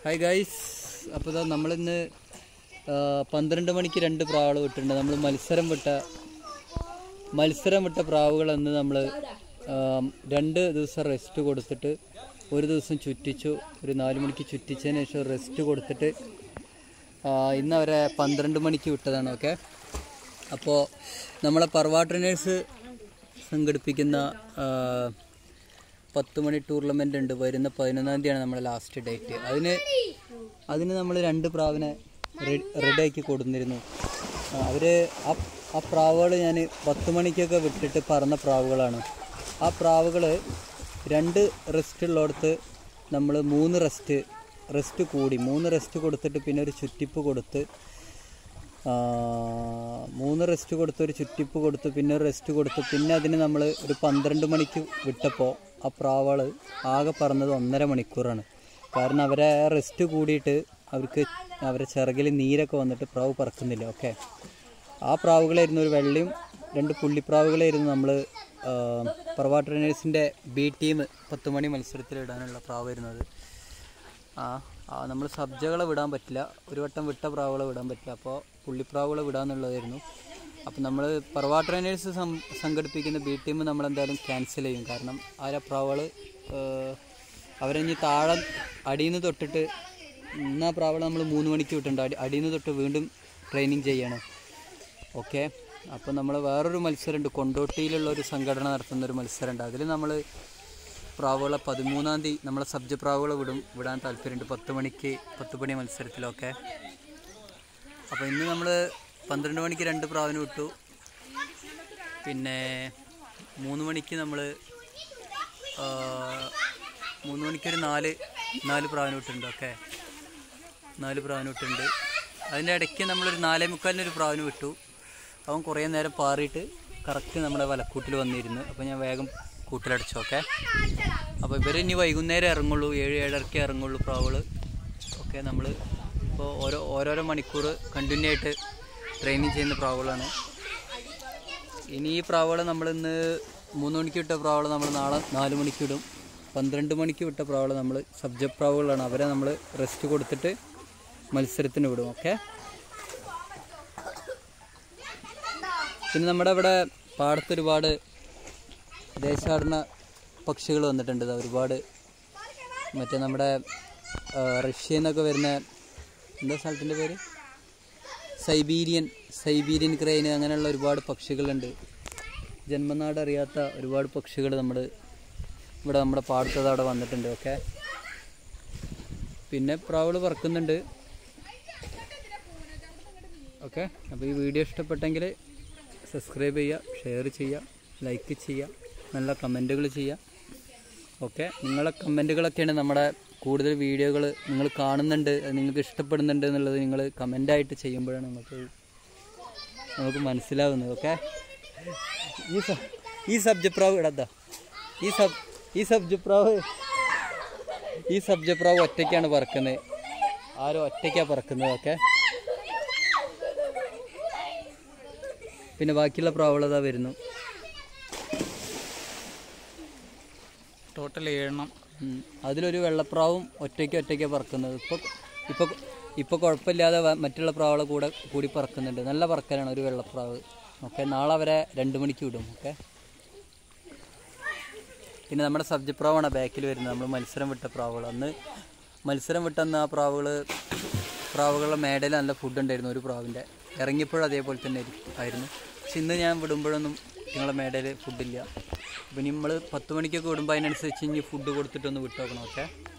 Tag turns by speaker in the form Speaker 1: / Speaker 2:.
Speaker 1: Hi guys അപ്പോൾ ഇതാ നമ്മളിന്ന് ആ, പന്ത്രണ്ട് മണിക്ക് രണ്ട് പ്രാവുകൾ വിട്ടിട്ടുണ്ട് നമ്മൾ മത്സരം വിട്ട മത്സരം വിട്ട പ്രാവുകളെന്ന് നമ്മൾ രണ്ട് ദിവസം റെസ്റ്റ് കൊടുത്തിട്ട് ഒരു ദിവസം ചുറ്റിച്ചു ഒരു നാല് മണിക്ക് ചുറ്റിച്ചതിന് ശേഷം റെസ്റ്റ് കൊടുത്തിട്ട് ആ, ഇന്ന് അവരെ പന്ത്രണ്ട് മണിക്ക് വിട്ടതാണ് ഓക്കെ അപ്പോൾ നമ്മളെ പർവാ ട്രെയിനേഴ്സ് സംഘടിപ്പിക്കുന്ന ആ, പത്ത് മണി ടൂർണമെൻ്റ് ഉണ്ട് വരുന്ന പതിനൊന്നാം തീയതിയാണ് നമ്മുടെ ലാസ്റ്റ് ഡേറ്റ് അതിന് അതിന് നമ്മൾ രണ്ട് പ്രാവിനെ റെഡി ആക്കി കൊടുത്തിരുന്നു അവർ ആ ആ പ്രാവുകൾ ഞാൻ പത്ത് മണിക്കൊക്കെ വിട്ടിട്ട് പറന്ന പ്രാവുകളാണ് ആ പ്രാവുകൾ രണ്ട് റെസ്റ്റ് ഉള്ളിടത്ത് നമ്മൾ മൂന്ന് റെസ്റ്റ് റെസ്റ്റ് കൂടി മൂന്ന് റെസ്റ്റ് കൊടുത്തിട്ട് പിന്നെ ഒരു ചുറ്റിപ്പ് കൊടുത്ത് ആ, മൂന്ന് റെസ്റ്റ് കൊടുത്ത് ഒരു ചുറ്റിപ്പ് കൊടുത്ത് പിന്നെ ഒരു റെസ്റ്റ് കൊടുത്ത് പിന്നെ അതിന് നമ്മൾ ഒരു പന്ത്രണ്ട് മണിക്ക് വിട്ടപ്പോൾ ആ പ്രാവൾ ആകെ പറന്നത് ഒന്നര മണിക്കൂറാണ് കാരണം അവരെ റെസ്റ്റ് കൂടിയിട്ട് അവർക്ക് അവരെ ചിറകിൽ നീരൊക്കെ വന്നിട്ട് പ്രാവ് പറക്കുന്നില്ല ഓക്കെ ആ പ്രാവുകളായിരുന്നു ഒരു വെള്ളയും രണ്ട് പുള്ളിപ്രാവുകളായിരുന്നു നമ്മൾ പറവാ ട്രെയിനേഴ്സിൻ്റെ ബി ടീം പത്ത് മണി മത്സരത്തിൽ ഇടാനുള്ള പ്രാവ് വരുന്നത് ആ ആ നമ്മൾ സബ്ജകളെ വിടാൻ പറ്റില്ല ഒരു വട്ടം വിട്ട പ്രാവുകളെ വിടാൻ പറ്റില്ല അപ്പോൾ പുള്ളിപ്രാവുകളെ വിടാന്നുള്ളതായിരുന്നു അപ്പോൾ നമ്മൾ പറവാ ട്രെയിനേഴ്സ് സം സംഘടിപ്പിക്കുന്ന ബി ടീം നമ്മൾ എന്തായാലും ക്യാൻസൽ ചെയ്യും കാരണം ആ പ്രാവുകൾ അവരെ ഇനി താഴെ അടിയിൽ നിന്ന് തൊട്ടിട്ട് ഇന്ന് ആ പ്രാവുകൾ നമ്മൾ മൂന്ന് മണിക്ക് വിട്ടിട്ടുണ്ട് അടി അടിയിൽ നിന്ന് തൊട്ട് വീണ്ടും ട്രെയിനിങ് ചെയ്യണം ഓക്കെ അപ്പോൾ നമ്മൾ വേറൊരു മത്സരമുണ്ട് കൊണ്ടോട്ടിയിലുള്ള ഒരു സംഘടന നടത്തുന്ന ഒരു മത്സരമുണ്ട് അതിൽ നമ്മൾ പ്രാവുകളെ പതിമൂന്നാം തീയതി നമ്മളെ സബ്ജ പ്രാവുകളെ വിടും വിടാൻ താല്പര്യമുണ്ട് പത്ത് മണിക്ക് പത്ത് മണി മത്സരത്തിലൊക്കെ അപ്പോൾ ഇന്ന് നമ്മൾ പന്ത്രണ്ട് മണിക്ക് രണ്ട് പ്രാവിന് വിട്ടു പിന്നെ മൂന്ന് മണിക്ക് നമ്മൾ മൂന്ന് മണിക്കൊരു നാല് നാല് പ്രാവിന് വിട്ടിട്ടുണ്ട് ഓക്കെ നാല് പ്രാവിന് വിട്ടിട്ടുണ്ട് അതിൻ്റെ ഇടയ്ക്ക് നമ്മളൊരു നാലേ മുക്കാലിന് ഒരു പ്രാവിന് വിട്ടു അവൻ കുറേ നേരം പാറിയിട്ട് കറക്റ്റ് നമ്മുടെ വലക്കൂട്ടിൽ വന്നിരുന്നു അപ്പോൾ ഞാൻ വേഗം കൂട്ടിലടച്ചു ഓക്കെ അപ്പോൾ ഇവർ ഇനി വൈകുന്നേരം ഇറങ്ങുള്ളൂ ഏഴ് ഏഴരക്കേ ഇറങ്ങുള്ളൂ പ്രാവുകൾ ഓക്കെ നമ്മൾ ഇപ്പോൾ ഓരോ ഓരോരോ മണിക്കൂർ കണ്ടിന്യൂ ആയിട്ട് ട്രെയിനിങ് ചെയ്യുന്ന പ്രാവുകളാണ് ഇനി ഈ പ്രാവുകളെ നമ്മൾ ഇന്ന് മൂന്ന് മണിക്ക് വിട്ട പ്രാവുകളെ നമ്മൾ നാളെ നാല് മണിക്ക് വിടും പന്ത്രണ്ട് മണിക്ക് വിട്ട പ്രാവുകളെ നമ്മൾ സബ്ജക്ട് പ്രാവുകളാണ് അവരെ നമ്മൾ റെസ്റ്റ് കൊടുത്തിട്ട് മത്സരത്തിന് വിടും ഓക്കെ പിന്നെ നമ്മുടെ ഇവിടെ പാടത്ത് ഒരുപാട് ദേശാടന പക്ഷികൾ വന്നിട്ടുണ്ട് ഇതാ ഒരുപാട് മറ്റേ നമ്മുടെ ആ, റഷ്യയിൽ നിന്നൊക്കെ വരുന്ന എന്താ സ്ഥലത്തിൻ്റെ പേര് സൈബീരിയൻ സൈബീരിയൻ ക്രെയിൻ അങ്ങനെയുള്ള ഒരുപാട് പക്ഷികളുണ്ട് ജന്മനാട് അറിയാത്ത ഒരുപാട് പക്ഷികൾ നമ്മൾ ഇവിടെ നമ്മുടെ പാടത്തത് അവിടെ വന്നിട്ടുണ്ട് ഓക്കെ പിന്നെ പ്രാവുകൾ പറക്കുന്നുണ്ട് ഓക്കെ അപ്പോൾ ഈ വീഡിയോ ഇഷ്ടപ്പെട്ടെങ്കിൽ സബ്സ്ക്രൈബ് ചെയ്യുക ഷെയർ ചെയ്യുക ലൈക്ക് ചെയ്യുക നല്ല കമൻറ്റുകൾ ചെയ്യുക ഓക്കെ നിങ്ങളെ കമൻറ്റുകളൊക്കെയാണ് നമ്മുടെ കൂടുതൽ വീഡിയോകൾ നിങ്ങൾ കാണുന്നുണ്ട് അത് നിങ്ങൾക്ക് ഇഷ്ടപ്പെടുന്നുണ്ട് എന്നുള്ളത് നിങ്ങൾ കമൻ്റായിട്ട് ചെയ്യുമ്പോഴാണ് നമുക്ക് നമുക്ക് മനസ്സിലാവുന്നത് ഓക്കെ ഈ സ ഈ സബ്ജക്ട് പ്രാവ് ഇടത്താ ഈ സബ് ഈ സബ്ജക്ട് പ്രാവ് ഈ സബ്ജക്ട് പ്രാവ് ഒറ്റയ്ക്കാണ് പറക്കുന്നത് ആരും ഒറ്റയ്ക്കാണ് പറക്കുന്നത് ഓക്കെ പിന്നെ ബാക്കിയുള്ള പ്രാവുകളതാ വരുന്നു
Speaker 2: ടോട്ടൽ ഏഴെണ്ണം
Speaker 1: ഉം. അതിലൊരു വെള്ളപ്രാവും ഒറ്റയ്ക്ക് ഒറ്റയ്ക്ക് പറക്കുന്നത് ഇപ്പോൾ ഇപ്പോൾ ഇപ്പോൾ കുഴപ്പമില്ലാതെ വ- മറ്റുള്ള പ്രാവുകളെ കൂടെ കൂടി പറക്കുന്നുണ്ട് നല്ല പറക്കലാണ് ഒരു വെള്ളപ്രാവ് ഓക്കെ നാളെ അവരെ രണ്ട് മണിക്ക് വിടും ഓക്കെ പിന്നെ നമ്മുടെ സബ്ജക്ട് പ്രാവാണ് ബാക്കിൽ വരുന്നത് നമ്മൾ മത്സരം വിട്ട പ്രാവുകൾ അന്ന് മത്സരം വിട്ടന്ന് ആ പ്രാവുകൾ പ്രാവുകളുടെ മേടയിൽ നല്ല ഫുഡ് ഉണ്ടായിരുന്നു ഒരു പ്രാവിൻ്റെ ഇറങ്ങിയപ്പോഴും അതേപോലെ തന്നെ ആയിരി- ആയിരുന്നു പക്ഷെ ഇന്ന് ഞാൻ വിടുമ്പോഴൊന്നും നിങ്ങളെ മേടയിൽ ഫുഡില്ല അപ്പം ഇനി നമ്മൾ പത്ത് മണിക്കൊക്കെ വിടുമ്പോൾ അതിനനുസരിച്ച് ഇനി ഫുഡ് കൊടുത്തിട്ടൊന്ന് വിട്ടു നോക്കണം ഓക്കെ